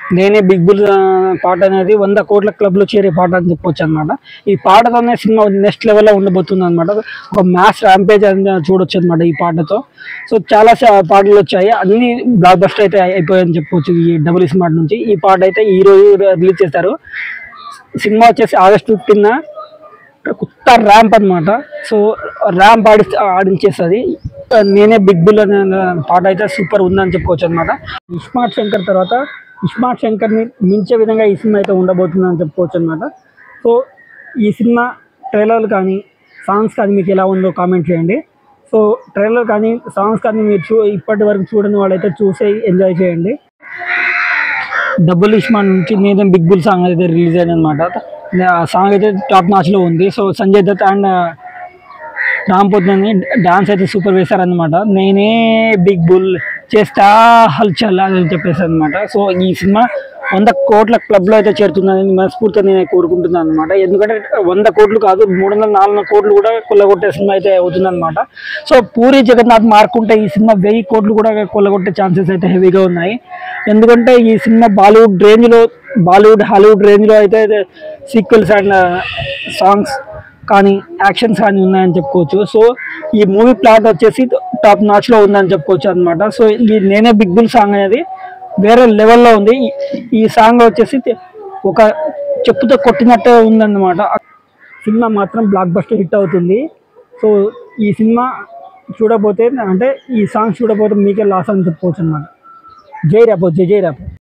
నేనే big bull ఆ, పాట అనేది వంద కోట్ల క్లబ్ లో చేరే పాట అని చెప్పొచ్చు అనమాట ఈ పాటతోనే సినిమా నెక్స్ట్ లెవెల్లో ఉండబోతుంది అనమాట ఒక మ్యాథ్స్ ర్యాంపేజ్ అని చూడొచ్చు అనమాట ఈ పాటతో సో చాలా స- పాటలు వచ్చాయి అన్ని బ్లాక్ బస్టర్ అయితే అయిపోయాయని చెప్పొచ్చు ఈ డబుల్ స్మార్ట్ నుంచి ఈ పాట అయితే ఈ రోజు రిలీజ్ చేశారు సినిమా వచ్చేసి ఆగస్ట్ ఫిఫ్టీన్ కొత్త ర్యాంప్ అన్నమాట సో ర్యాంప్ ఆడి ఆడించేస్తుంది నేనే బిగ్ బుల్ అనే పాట అయితే సూపర్ ఉందని చెప్పుకోవచ్చు అనమాట ఇస్మార్ట్ శంకర్ తర్వాత ఇస్మార్ట్ శంకర్ని మించే విధంగా ఈ సినిమా అయితే ఉండబోతుందని చెప్పుకోవచ్చు అనమాట సో ఈ సినిమా ట్రైలర్లు కానీ సాంగ్స్ కానీ మీకు ఎలా ఉందో కామెంట్ చేయండి సో ట్రైలర్ కానీ సాంగ్స్ కానీ మీరు చూ ఇప్పటి వరకు చూడని వాళ్ళైతే చూసి ఎంజాయ్ చేయండి డబుల్ ఇస్మాన్ నుంచి నేనే బిగ్ బుల్ సాంగ్ అయితే రిలీజ్ అయింది అనమాట ఆ సాంగ్ అయితే టాప్ నాచ్ లో ఉంది సో సంజయ్ దత్ అండ్ రామ్ పొద్దుని డాన్స్ అయితే సూపర్ వేశారనమాట నేనే బిగ్ బుల్ చేస్తా హల్చల్ అని చెప్పేసి అనమాట సో ఈ సినిమా వంద కోట్ల క్లబ్ లో అయితే చేరుతుందని మనస్ఫూర్తిగా నేను కోరుకుంటున్నాను అనమాట ఎందుకంటే వంద కోట్లు కాదు మూడు వందల నాలుగు కోట్లు కూడా కొల్లగొట్టే సినిమా అయితే అవుతుంది అనమాట సో పూరి జగన్నాథ్ మార్కుంటే ఈ సినిమా వెయ్యి కోట్లు కూడా కొల్లగొట్టే ఛాన్సెస్ అయితే హెవీగా ఉన్నాయి ఎందుకంటే ఈ సినిమా బాలీవుడ్ రేంజ్ లో బాలీవుడ్ హాలీవుడ్ రేంజ్ లో అయితే సీక్వెల్స్ అండ్ సాంగ్స్ కానీ యాక్షన్స్ కానీ ఉన్నాయని చెప్పుకోవచ్చు సో ఈ మూవీ ప్లాట్ వచ్చేసి టాప్ నాచ్ లో ఉందని చెప్పుకోవచ్చు అనమాట సో ఈ నేనే బిగ్ బుల్ సాంగ్ అనేది వేరే లెవెల్లో ఉంది ఈ- ఈ సాంగ్ వచ్చేసి ఒక చెప్పుతో కొట్టినట్టే ఉందన్నమాట సినిమా మాత్రం బ్లాక్ బస్టర్ హిట్ అవుతుంది సో ఈ సినిమా చూడబోతే అంటే ఈ సాంగ్ చూడబోతే మీకే లాస్ అని చెప్పుకోవచ్చు అనమాట జై రాపో జై జై రాపో